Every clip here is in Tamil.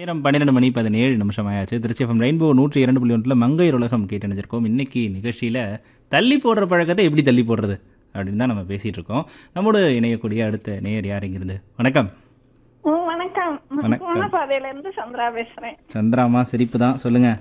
நேரம் பன்னிரெண்டு மணி பதினேழு நிமிஷம் ஆயாச்சு திருச்சி எஃப்எம் ரெயின்போ நூற்றி இரண்டு புள்ளி ஒன்றில் மங்கையர் உலகம் கேட்டணிஞ்சிருக்கோம் இன்னைக்கு நிகழ்ச்சியில் தள்ளி போடுற பழக்கத்தை எப்படி தள்ளி போடுறது அப்படின்னு தான் நம்ம பேசிகிட்டு இருக்கோம் நம்மோடு இணையக்கூடிய அடுத்த நேயர் யார் இங்கிருந்து வணக்கம் ம், வணக்கம் வணக்கம். கோணப்பாதையில இருந்து சந்திரா பேசுறேன் சந்திராமா சிரிப்பு தான் சொல்லுங்கள்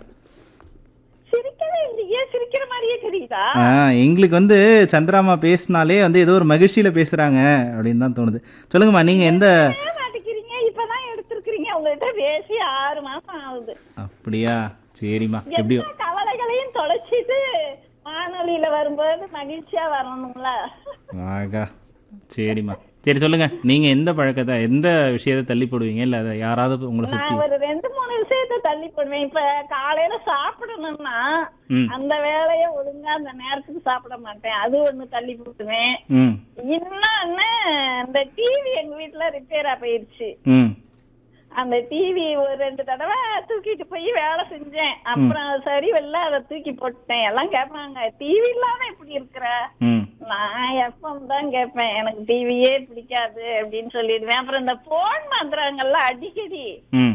சிரிக்கவே இல்லையே சிரிக்கிற மாதிரியே தெரியுதா ஆ எங்களுக்கு வந்து சந்திராமா பேசினாலே வந்து ஏதோ ஒரு மகிழ்ச்சியில் பேசுகிறாங்க அப்படின்னு தான் தோணுது சொல்லுங்கம்மா நீங்கள் எந்த ஏன் மாட்டிக்கிறீங்க இப்பதான் எடுத்திருக்கிறீங்க உங்ககிட்ட பேசி ஆறு மாசம் ஆகுது அப்படியா சரிம்மா எப்படியோ எல்லா கவலைகளையும் தொலைச்சிட்டு வானொலியில வரும்போது மகிழ்ச்சியா வரணும்ல ஆகா சரிம்மா சரி சொல்லுங்க நீங்க எந்த பழக்கத்தை எந்த விஷயத்தை தள்ளி போடுவீங்க இல்ல அதை யாராவது உங்களை சுத்தி நான் ஒரு ரெண்டு மூணு விஷயத்த தள்ளி போடுவேன் இப்ப காலையில சாப்பிடணும்னா ம் அந்த வேலைய ஒழுங்கா அந்த நேரத்துக்கு சாப்பிட மாட்டேன் அது ஒண்ணு தள்ளி போட்டுவேன் ம் இன்னொன்னு இந்த டிவி எங்க வீட்டுல ரிப்பேரா போயிருச்சு ம் அந்த டிவி ஒரு ரெண்டு தடவை தூக்கிட்டு போய் வேலை செஞ்சேன் அப்புறம் அது சரி வரல அதை தூக்கி போட்டேன் எல்லாம் கேட்பாங்க டிவி இல்லாம இப்படி இருக்கிற ம் நான் எஃப்எம் தான் கேட்பேன் எனக்கு டிவியே பிடிக்காது அப்படின்னு சொல்லிடுவேன் அப்புறம் இந்த போன் மாத்துறாங்கல்ல அடிக்கடி ம்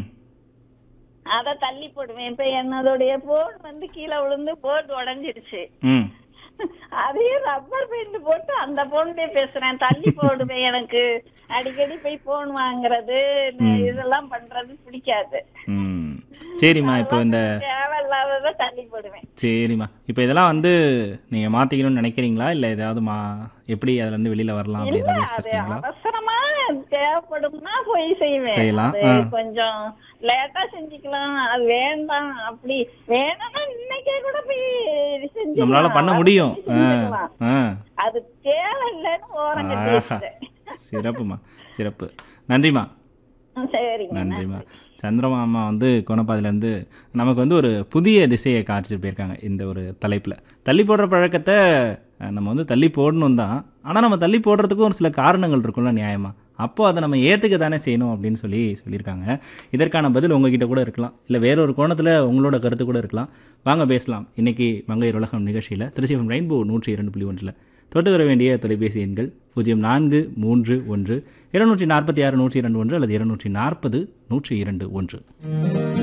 அதை தள்ளி போடுவேன் இப்ப என்னதுடைய போன் வந்து கீழே விழுந்து போர்டு உடைஞ்சிருச்சு ம் அதையும் ரப்பர் பெயிண்ட் போட்டு அந்த போன்லயே பேசுறேன் தள்ளி போடுவேன் எனக்கு அடிக்கடி போய் போன் வாங்குறது இந்த இதெல்லாம் பண்றது பிடிக்காது ம் சரிம்மா இப்போ இந்த தேவையில்லாததை தள்ளி போடுவேன் சரிம்மா இப்போ இதெல்லாம் வந்து நீங்க மாத்திக்கணும்னு நினைக்கிறீங்களா இல்ல ஏதாவது மா எப்படி அதுல இருந்து வெளியில வரலாம் அப்படி இல்ல ஏதாவது அது வச்சிருக்கீங்களா அவசரமா தேவைப்படும்னா போய் செய்வேன் செய்யலாம். அது ஆ. கொஞ்சம் லேட்டா செஞ்சுக்கலாம் அது வேண்டாம் அப்படி வேணும்னா இன்னைக்கே கூட போய் செஞ்சுக்கலாம். நம்மளால பண்ண முடியும் அப்படி ஆ செஞ்சுக்கலாம். ஆ அது தேவையில்லைன்னு ஓரம் கட்டி ஆஹா வச்சுட்டேன் சிறப்புமா சிறப்பு நன்றிம்மா ம், சரிங்க நன்றிம்மா சந்திரமா அம்மா வந்து கோணப்பாதிலேருந்து நமக்கு வந்து ஒரு புதிய திசையை காய்ச்சிட்டு போயிருக்காங்க இந்த ஒரு தலைப்பில் தள்ளி போடுற பழக்கத்தை அஹ், நம்ம வந்து தள்ளி போடணும் தான் ஆனால் நம்ம தள்ளி போடுறதுக்கும் ஒரு சில காரணங்கள் இருக்கும்ல நியாயமா அப்போ அதை நம்ம ஏற்றுக்க தானே செய்யணும் அப்படின்னு சொல்லி சொல்லியிருக்காங்க இதற்கான பதில் உங்ககிட்ட கூட இருக்கலாம் இல்லை வேற ஒரு கோணத்தில் உங்களோட கருத்து கூட இருக்கலாம் வாங்க பேசலாம் இன்னைக்கு மங்கையர் உலகம் நிகழ்ச்சியில் திருச்சி ரெயின்போ நூற்றி இரண்டு புள்ளி ஒன்றில் தொட்டு வர வேண்டிய தொலைபேசி எண்கள் பூஜ்ஜியம் நான்கு மூன்று ஒன்று இருநூற்றி நாற்பத்தி ஆறு நூற்றி இரண்டு ஒன்று அல்லது இருநூற்றி நாற்பது நூற்றி இரண்டு ஒன்று